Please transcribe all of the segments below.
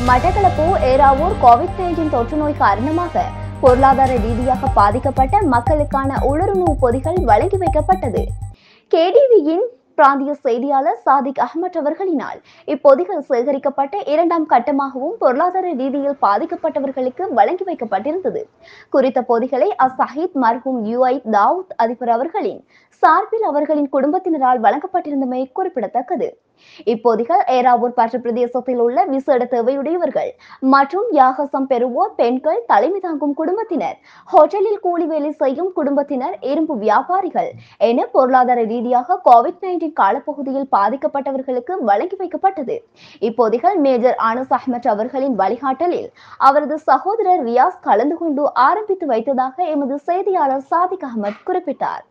Batticaloa Eravur Covid nineteen தொற்று நோய் காரணமாக பொருளாதார ரீதியாக பாதிக்கப்பட்ட மக்களுக்கான உலருணவு பொதிகள் வழங்கி வைக்கப்பட்டது கேடிவியின் பிராந்திய செய்தியாளர் சாதிக் அஹ்மத் அவர்களினால் இப்பொதிகள் சேகரிக்கப்பட்ட இரண்டாம் கட்டமாகவும் பொருளாதார ரீதியில் பாதிக்கப்பட்டவர்களுக்கு வழங்கி வைக்கப்பட்டிருந்தது குறித்த பொதிகளை அசஹீத் மர்ஹூம் யுஐ தாவூத் அதிபர் அவர்களின் சார்பில் அவர்களின் குடும்பத்தினரால் வழங்கப்பட்டிருந்தமை குறிப்பிடத்தக்கது இப்பொதிகள் ஏராவூர் பற்று பிரதேசத்தில் உள்ள விசேட தேவையுடையவர்கள் மற்றும் யாகசம் பெறுவோர் பெண்கள் தலைமை தாங்கும் குடும்பத்தினர் ஹோட்டலில் கூலி வேலை செய்யும் குடும்பத்தினர் இரும்பு வியாபாரிகள் என பொருளாதார ரீதியாக கோவிட் நைன்டீன் காலப்பகுதியில் பாதிக்கப்பட்டவர்களுக்கு வழங்கி வைக்கப்பட்டது இப்பொதிகள் மேஜர் ஆனஸ் அஹ்மத் அவர்களின் வழிகாட்டலில் அவரது சகோதரர் ரியாஸ் கலந்து கொண்டு ஆரம்பித்து வைத்ததாக எமது செய்தியாளர் சாதிக் அகமது குறிப்பிட்டார்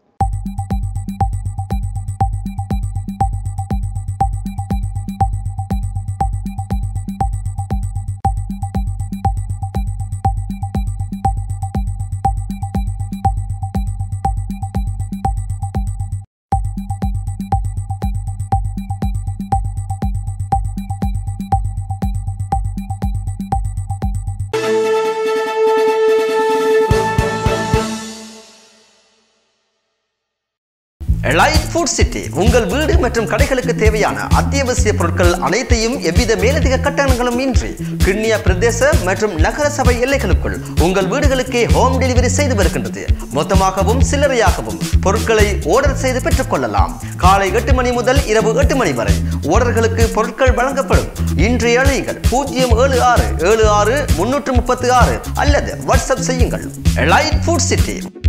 லைட் ஃபுட் சிட்டி உங்கள் வீடு மற்றும் கடைகளுக்கு தேவையான அத்தியாவசிய பொருட்கள் அனைத்தையும் எவ்வித மேலதிக கட்டணங்களும் இன்றி கிண்ணியா பிரதேச மற்றும் நகர சபை எல்லைகளுக்குள் உங்கள் வீடுகளுக்கே ஹோம் டெலிவரி செய்து வருகின்றது மொத்தமாகவும் சில்லறையாகவும் பொருட்களை ஆர்டர் செய்து பெற்றுக்கொள்ளலாம் காலை எட்டு மணி முதல் இரவு எட்டு மணி வரை ஓர்டர்களுக்கு பொருட்கள் வழங்கப்படும் இன்றைய அழையுங்கள் பூஜ்ஜியம் ஏழு ஆறு ஏழு ஆறு முன்னூற்று முப்பத்து ஆறு அல்லது வாட்ஸ்அப் செய்யுங்கள் லைட் ஃபுட் சிட்டி